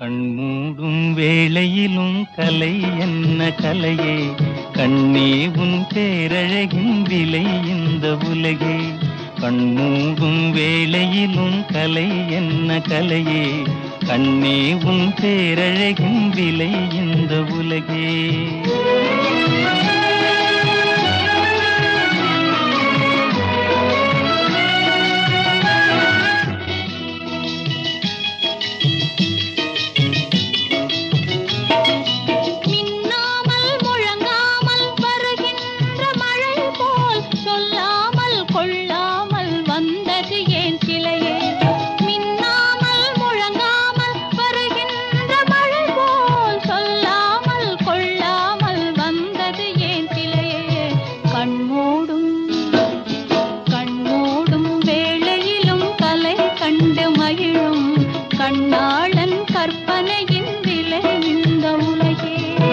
கண்மூடும் வேளையிலும் கலை என்ன கலையே கண்ணே உன் பேரழகின் விலை இந்த உலகே கண்மூடும் வேளையிலும் கலை என்ன கலையே கண்ணே உன் பேரழகின் விலை இந்த உலகே மின்னாமல் முழங்காமல் வருகின்ற மழை போல் சொல்லாமல் கொள்ளாமல் வந்தது ஏன் சிலையே மின்னாமல் முழங்காமல் வருகின்ற மழை போல் சொல்லாமல் கொள்ளாமல் வந்தது ஏன் சிலையே கண்மூடும் கண்மூடும் வேளையிலும் கலை கண்டு மகிழும் கண்ணாளன் கற்பனையின் விலை இந்த உலகே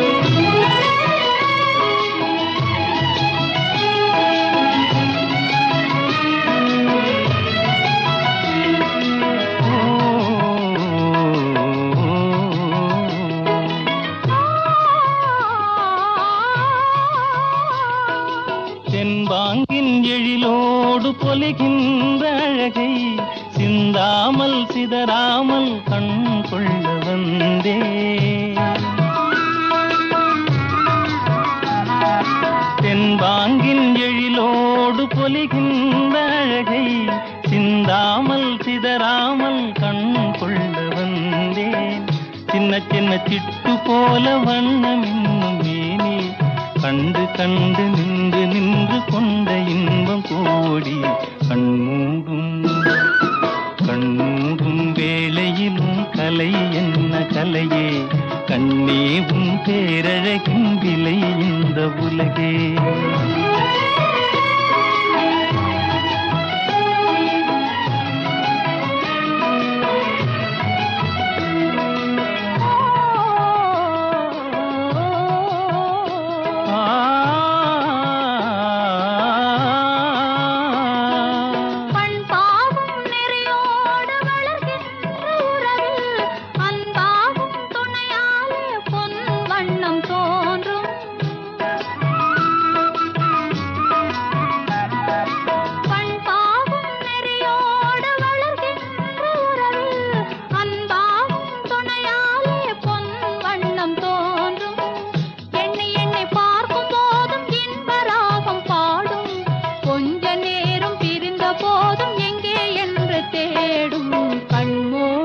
தென்பாங்கின் எழிலோடு பொலிகின்ற அழகை சிந்தாமல் சிதறாமல் கண் கொள்ள வந்தே தென்பாங்கின் எழிலோடு பொலிகின்ற அழகை சிந்தாமல் சிதறாமல் கண் கொள்ள வந்தேன் சின்ன சின்ன சிட்டு போல வண்ணம் இன்னும் மேனே கண்டு கண்டு நின்று நின்று கொண்ட இன்பம் கோடி கண்மூடும் கண்மூடும் வேளையிலும் கலை என்ன கலையே கண்ணே உன் பேரழகின் விலை இந்த உலகே பண்பாகும் நெறியோடு வளர்கின்ற உறவில் அன்பாகும் துணையாலே பொன் வண்ணம் தோன்றும் பண்பாகும் நெறியோடு வளர்கின்ற உறவில் அன்பாகும் துணையாலே பொன் வண்ணம் தோன்றும் எண்ணி எண்ணி பார்க்கும் போதும் இன்ப ராகம் பாடும் கொஞ்ச நேரம் பிரிந்த போதும் எங்கே என்று தேடும் கண்மூ